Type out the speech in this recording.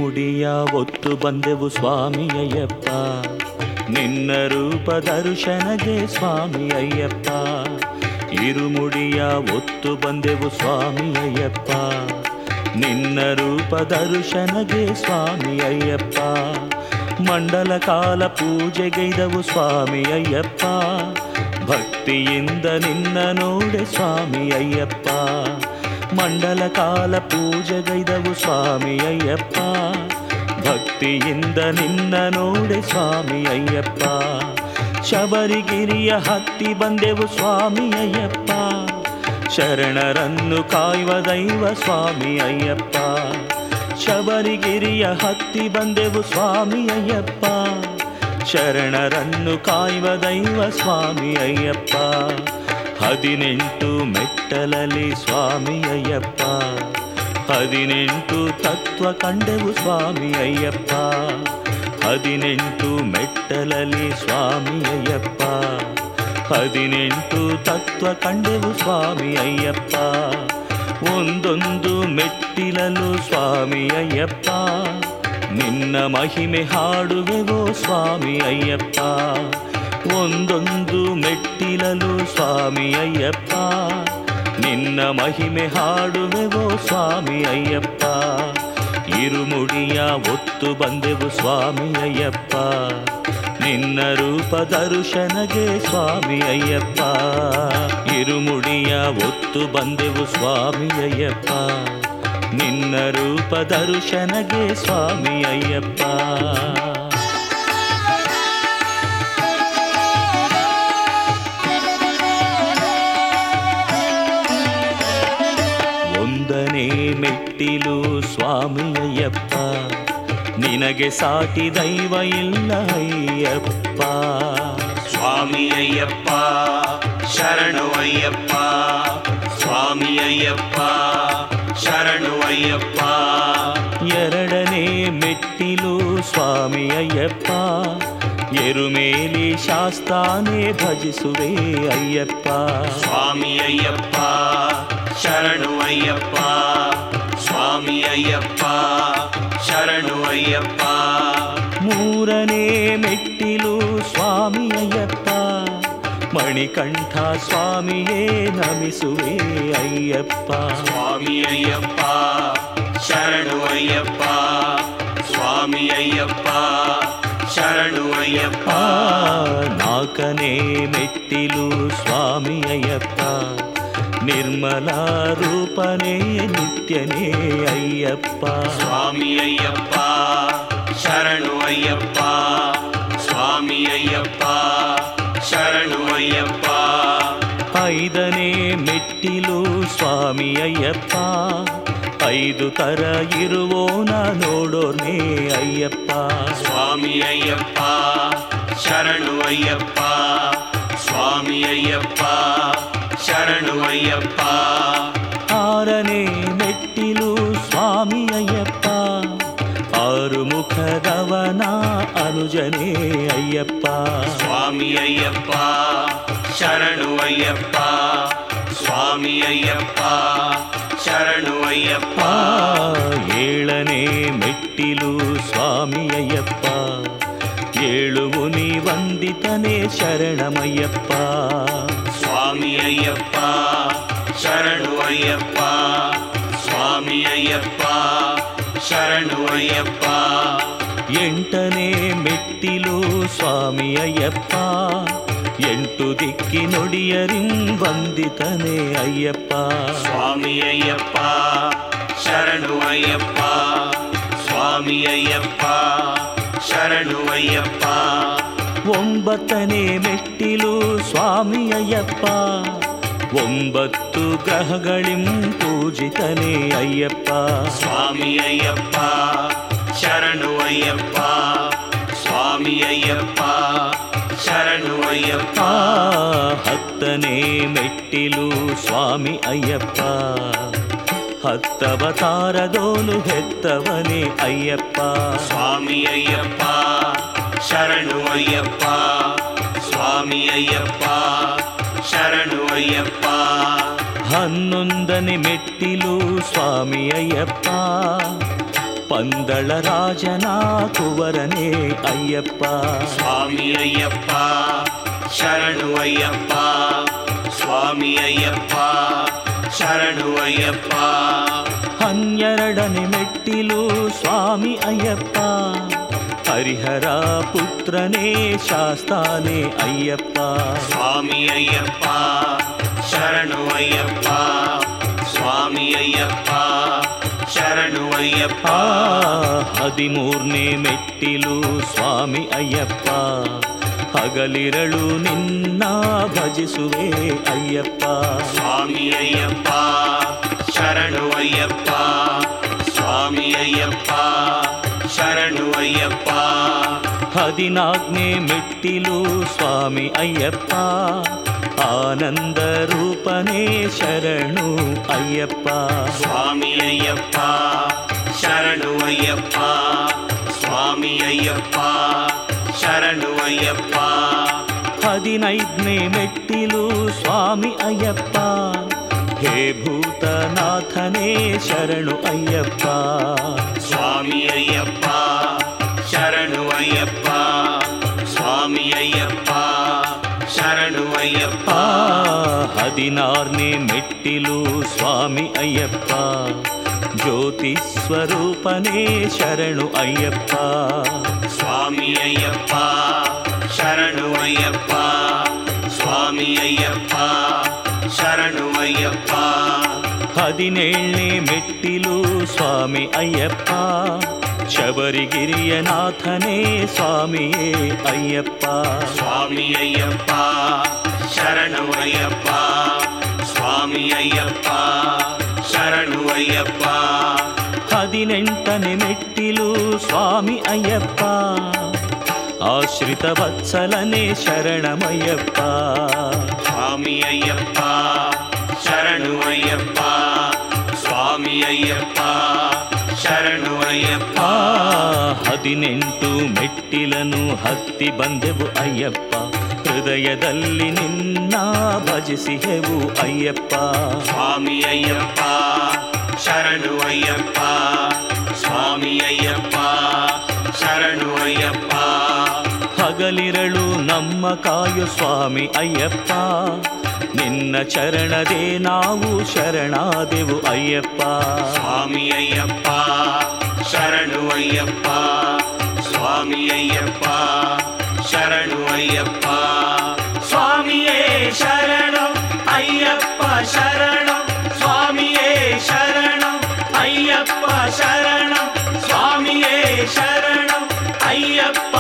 ಇರುಮುಡಿಯ ಒತ್ತು ಬಂದೆವು ಸ್ವಾಮಿ ಅಯ್ಯಪ್ಪ ನಿನ್ನ ರೂಪ ದರ್ಶನಗೆ ಸ್ವಾಮಿ ಅಯ್ಯಪ್ಪ ಇರುಮುಡಿಯ ಒತ್ತು ಬಂದೆವು ಸ್ವಾಮಿ ಅಯ್ಯಪ್ಪ ನಿನ್ನ ರೂಪ ದರ್ಶನಗೆ ಸ್ವಾಮಿ ಅಯ್ಯಪ್ಪ ಮಂಡಲ ಕಾಲ ಪೂಜೆಗೈದವು ಸ್ವಾಮಿ ಅಯ್ಯಪ್ಪ ಭಕ್ತಿಯಿಂದ ನಿನ್ನ ನೋಡೆ ಸ್ವಾಮಿ ಅಯ್ಯಪ್ಪ ಮಂಡಲ ಕಾಲ ಪೂಜೆಗೈದವು ಸ್ವಾಮಿ ಅಯ್ಯಪ್ಪ ಭಕ್ತಿಯಿಂದ ನಿನ್ನ ನೋಡೆ ಸ್ವಾಮಿ ಅಯ್ಯಪ್ಪ ಶಬರಿಗಿರಿಯ ಹತ್ತಿ ಬಂದೆವು ಸ್ವಾಮಿ ಅಯ್ಯಪ್ಪ ಶರಣರನ್ನು ಕಾಯುವ ದೈವ ಸ್ವಾಮಿ ಅಯ್ಯಪ್ಪ ಶಬರಿಗಿರಿಯ ಹತ್ತಿ ಬಂದೆವು ಸ್ವಾಮಿ ಅಯ್ಯಪ್ಪ ಶರಣರನ್ನು ಕಾಯುವ ದೈವ ಸ್ವಾಮಿ ಅಯ್ಯಪ್ಪ ಹದಿನೆಂಟು ಮೆಟ್ಟಲಲ್ಲಿ ಸ್ವಾಮಿ ಅಯ್ಯಪ್ಪ ಹದಿನೆಂಟು ತತ್ವ ಕಂಡೆವು ಸ್ವಾಮಿ ಅಯ್ಯಪ್ಪ ಹದಿನೆಂಟು ಮೆಟ್ಟಲಲ್ಲಿ ಸ್ವಾಮಿ ಅಯ್ಯಪ್ಪ ಹದಿನೆಂಟು ತತ್ವ ಕಂಡೆವು ಸ್ವಾಮಿ ಅಯ್ಯಪ್ಪ ಒಂದೊಂದು ಮೆಟ್ಟಿಲಲು ಸ್ವಾಮಿ ಅಯ್ಯಪ್ಪ ನಿನ್ನ ಮಹಿಮೆ ಹಾಡುವೆವೋ ಸ್ವಾಮಿ ಅಯ್ಯಪ್ಪ ಒಂದೊಂದು ಮೆಟ್ಟಿಲಲು ಸ್ವಾಮಿ ಅಯ್ಯಪ್ಪ ನಿನ್ನ ಮಹಿಮೆ ಹಾಡುವೆವೋ ಸ್ವಾಮಿ ಅಯ್ಯಪ್ಪ ಇರುಮುಡಿಯ ಒತ್ತು ಬಂದೆವು ಸ್ವಾಮಿ ಅಯ್ಯಪ್ಪ ನಿನ್ನ ರೂಪ ದರ್ಶನಗೆ ಸ್ವಾಮಿ ಅಯ್ಯಪ್ಪ ಇರುಮುಡಿಯ ಒತ್ತು ಬಂದೆವು ಸ್ವಾಮಿ ಅಯ್ಯಪ್ಪ ನಿನ್ನ ರೂಪ ದರ್ಶನಗೆ ಸ್ವಾಮಿ ಅಯ್ಯಪ್ಪ ಒಂದನೇ ಮೆಟ್ಟಿಲು ಸ್ವಾಮಿ ಅಯ್ಯಪ್ಪ ನಿನಗೆ ಸಾಟಿ ದೈವ ಇಲ್ಲ ಅಯ್ಯಪ್ಪ ಸ್ವಾಮಿ ಅಯ್ಯಪ್ಪ ಶರಣು ಅಯ್ಯಪ್ಪ ಸ್ವಾಮಿ ಅಯ್ಯಪ್ಪ ಶರಣು ಅಯ್ಯಪ್ಪ ಎರಡನೇ ಮೆಟ್ಟಿಲು ಸ್ವಾಮಿ ಅಯ್ಯಪ್ಪ ಎರುಮೇಲಿ ಶಾಸ್ತಾನೇ ಭಜಿಸುವೆ ಅಯ್ಯಪ್ಪ ಸ್ವಾಮಿ ಅಯ್ಯಪ್ಪ ಶರಣು ಅಯ್ಯಪ್ಪ ಸ್ವಾಮಿ ಅಯ್ಯಪ್ಪ ಶರಣು ಅಯ್ಯಪ್ಪ ಮೂರನೇ ಮೆಟ್ಟಿಲು ಸ್ವಾಮಿ ಅಯ್ಯಪ್ಪ ಮಣಿಕಂಠ ಸ್ವಾಮಿಯೇ ನಮಿಸುವೆ ಅಯ್ಯಪ್ಪ ಸ್ವಾಮಿ ಅಯ್ಯಪ್ಪ ಶರಣು ಅಯ್ಯಪ್ಪ ಸ್ವಾಮಿ ಅಯ್ಯಪ್ಪ ಶರಣು ಅಯ್ಯಪ್ಪ ಆ ನಾಲ್ಕನೇ ಮೆಟ್ಟಿಲು ಸ್ವಾಮಿ ಅಯ್ಯಪ್ಪ ನಿರ್ಮಲ ರೂಪನೇ ನಿತ್ಯನೇ ಅಯ್ಯಪ್ಪ ಸ್ವಾಮಿ ಅಯ್ಯಪ್ಪ ಶರಣು ಅಯ್ಯಪ್ಪ ಸ್ವಾಮಿ ಅಯ್ಯಪ್ಪ ಶರಣು ಅಯ್ಯಪ್ಪ ಐದನೇ ಮೆಟ್ಟಿಲು ಸ್ವಾಮಿ ಅಯ್ಯಪ್ಪ ಐದು ತರ ಇರುವೋನ ನೋಡೋರ್ನೇ ಅಯ್ಯಪ್ಪ ಸ್ವಾಮಿ ಅಯ್ಯಪ್ಪ ಶರಣು ಅಯ್ಯಪ್ಪ ಸ್ವಾಮಿ ಅಯ್ಯಪ್ಪ ಶರಣು ಅಯ್ಯಪ್ಪ ಆರನೇ ಮೆಟ್ಟಿಲು ಸ್ವಾಮಿ ಅಯ್ಯಪ್ಪ ಆರು ಮುಖದವನ ಅನುಜನೇ ಅಯ್ಯಪ್ಪ ಸ್ವಾಮಿ ಅಯ್ಯಪ್ಪ ಶರಣು ಅಯ್ಯಪ್ಪ ಸ್ವಾಮಿ ಅಯ್ಯಪ್ಪ ಶರಣು ಅಯ್ಯಪ್ಪ ಆ ಏಳನೇ ಮೆಟ್ಟಿಲು ಸ್ವಾಮಿ ಅಯ್ಯಪ್ಪ ಏಳು ಮುನಿ ವಂದಿತನೇ ಶರಣಮಯ್ಯಪ್ಪ ಸ್ವಾಮಿ ಅಯ್ಯಪ್ಪ ಶರಣು ಅಯ್ಯಪ್ಪ ಸ್ವಾಮಿ ಅಯ್ಯಪ್ಪ ಶರಣು ಅಯ್ಯಪ್ಪ ಎಂಟನೇ ಮೆಟ್ಟಿಲು ಸ್ವಾಮಿ ಅಯ್ಯಪ್ಪ ಎಂಟು ದಿಕ್ಕಿನೊಡಿಯರಿಂ ವಂದಿತನೇ ಅಯ್ಯಪ್ಪ ಸ್ವಾಮಿ ಅಯ್ಯಪ್ಪ ಶರಣು ಅಯ್ಯಪ್ಪ ಸ್ವಾಮಿ ಅಯ್ಯಪ್ಪ ಶರಣು ಅಯ್ಯಪ್ಪ ಒಂಬತ್ತನೇ ಮೆಟ್ಟಿಲು ಸ್ವಾಮಿ ಅಯ್ಯಪ್ಪ ಒಂಬತ್ತು ಗ್ರಹಗಳಿಂ ಪೂಜಿತನೇ ಅಯ್ಯಪ್ಪ ಸ್ವಾಮಿ ಅಯ್ಯಪ್ಪ ಶರಣು ಅಯ್ಯಪ್ಪ ಸ್ವಾಮಿ ಅಯ್ಯಪ್ಪ ಶರಣು ಅಯ್ಯಪ್ಪ ಆ ಹತ್ತನೇ ಮೆಟ್ಟಿಲು ಸ್ವಾಮಿ ಅಯ್ಯಪ್ಪ ಹತ್ತವತಾರದೋನು ಹೆತ್ತವನೇ ಅಯ್ಯಪ್ಪ ಸ್ವಾಮಿ ಅಯ್ಯಪ್ಪ ಶರಣು ಅಯ್ಯಪ್ಪ ಸ್ವಾಮಿ ಅಯ್ಯಪ್ಪ ಶರಣು ಅಯ್ಯಪ್ಪ ಹನ್ನೊಂದನೇ ಮೆಟ್ಟಿಲು ಸ್ವಾಮಿ ಅಯ್ಯಪ್ಪ ಪಂದಳ ರಾಜನ ಕುವರನೇ ಅಯ್ಯಪ್ಪ ಸ್ವಾಮಿ ಅಯ್ಯಪ್ಪ ಶರಣು ಅಯ್ಯಪ್ಪ ಸ್ವಾಮಿ ಅಯ್ಯಪ್ಪ ಶರಣು ಅಯ್ಯಪ್ಪ ಹನ್ನೆರಡನೆ ಮೆಟ್ಟಿಲು ಸ್ವಾಮಿ ಅಯ್ಯಪ್ಪ ಹರಿಹರ ಪುತ್ರನೇ ಶಾಸ್ತಾನೆ ಅಯ್ಯಪ್ಪ ಸ್ವಾಮಿ ಅಯ್ಯಪ್ಪ ಶರಣು ಅಯ್ಯಪ್ಪ ಸ್ವಾಮಿ ಅಯ್ಯಪ್ಪ ಶರಣು ಅಯ್ಯಪ್ಪ ಆ ಹದಿಮೂರನೇ ಮೆಟ್ಟಿಲು ಸ್ವಾಮಿ ಅಯ್ಯಪ್ಪ ಹಗಲಿರಳು ನಿನ್ನ ಭಜಿಸುವೆ ಅಯ್ಯಪ್ಪ ಸ್ವಾಮಿ ಅಯ್ಯಪ್ಪ ಶರಣು ಅಯ್ಯಪ್ಪ ಸ್ವಾಮಿ ಅಯ್ಯಪ್ಪ ಶರಣು ಅಯ್ಯಪ್ಪ ಹದಿನಾಲ್ಕನೇ ಮೆಟ್ಟಿಲು ಸ್ವಾಮಿ ಅಯ್ಯಪ್ಪ ಆನಂದ ರೂಪನೇ ಶರಣು ಅಯ್ಯಪ್ಪ ಸ್ವಾಮಿ ಅಯ್ಯಪ್ಪ ಶರಣು ಅಯ್ಯಪ್ಪ ಸ್ವಾಮಿ ಅಯ್ಯಪ್ಪ ಶರಣು ಅಯ್ಯಪ್ಪ ಹದಿನೈದನೇ ಮೆಟ್ಟಿಲು ಸ್ವಾಮಿ ಅಯ್ಯಪ್ಪ ಹೇ ಭೂತನಾಥನೇ ಶರಣು ಅಯ್ಯಪ್ಪ ಸ್ವಾಮಿ ಅಯ್ಯಪ್ಪ ಶರಣು ಅಯ್ಯಪ್ಪ ಸ್ವಾಮಿ ಅಯ್ಯಪ್ಪ ಶರಣು ಅಯ್ಯಪ್ಪ ಆ ಹದಿನಾರನೇ ಮೆಟ್ಟಿಲು ಸ್ವಾಮಿ ಅಯ್ಯಪ್ಪ ಜ್ಯೋತಿ ಸ್ವರೂಪನೇ ಶರಣು ಅಯ್ಯಪ್ಪ ಸ್ವಾಮಿ ಅಯ್ಯಪ್ಪ ಶರಣು ಅಯ್ಯಪ್ಪ ಸ್ವಾಮಿ ಅಯ್ಯಪ್ಪ ಶರಣು ಅಯ್ಯಪ್ಪ ಹದಿನೇಳನೇ ಮೆಟ್ಟಿಲು ಸ್ವಾಮಿ ಅಯ್ಯಪ್ಪ ಶಬರಿಗಿರಿಯ ನಾಥನೇ ಸ್ವಾಮಿಯೇ ಅಯ್ಯಪ್ಪ ಸ್ವಾಮಿ ಅಯ್ಯಪ್ಪ ಶರಣು ಅಯ್ಯಪ್ಪ ಸ್ವಾಮಿ ಅಯ್ಯಪ್ಪ ಶರಣು ಅಯ್ಯಪ್ಪ ಹದಿನೆಂಟನೇ ಮೆಟ್ಟಿಲು ಸ್ವಾಮಿ ಅಯ್ಯಪ್ಪ ಆಶ್ರಿತ ವತ್ಸಲನೇ ಶರಣಮಯ್ಯಪ್ಪ ಸ್ವಾಮಿ ಅಯ್ಯಪ್ಪ ಶರಣು ಅಯ್ಯಪ್ಪ ಸ್ವಾಮಿ ಅಯ್ಯಪ್ಪ ಶರಣು ಅಯ್ಯಪ್ಪ ಆ ಹದಿನೆಂಟು ಮೆಟ್ಟಿಲನು ಹತ್ತಿ ಬಂದೆವು ಅಯ್ಯಪ್ಪ ಹೃದಯದಲ್ಲಿ ನಿನ್ನ ಭಜಿಸಿಹೆವು ಅಯ್ಯಪ್ಪ ಸ್ವಾಮಿ ಅಯ್ಯಪ್ಪ ಶರಣು ಅಯ್ಯಪ್ಪ ಸ್ವಾಮಿ ಅಯ್ಯಪ್ಪ ಶರಣು ಅಯ್ಯಪ್ಪ ಹಗಲಿರಳು ನಮ್ಮ ಕಾಯು ಸ್ವಾಮಿ ಅಯ್ಯಪ್ಪ ನಿನ್ನ ಚರಣದೇ ನಾವು ಶರಣಾದೆವು ಅಯ್ಯಪ್ಪ ಸ್ವಾಮಿ ಅಯ್ಯಪ್ಪ ಶರಣು ಅಯ್ಯಪ್ಪ ಸ್ವಾಮಿ ಅಯ್ಯಪ್ಪ ಶರಣು ಅಯ್ಯಪ್ಪ ಸ್ವಾಮಿಯೇ ಶರಣು ಅಯ್ಯಪ್ಪ ಶರಣು ಸ್ವಾಮಿಯೇ ಶರಣು ಅಯ್ಯಪ್ಪ ಶರಣು ಸ್ವಾಮಿಯೇ ಶರಣು ಅಯ್ಯಪ್ಪ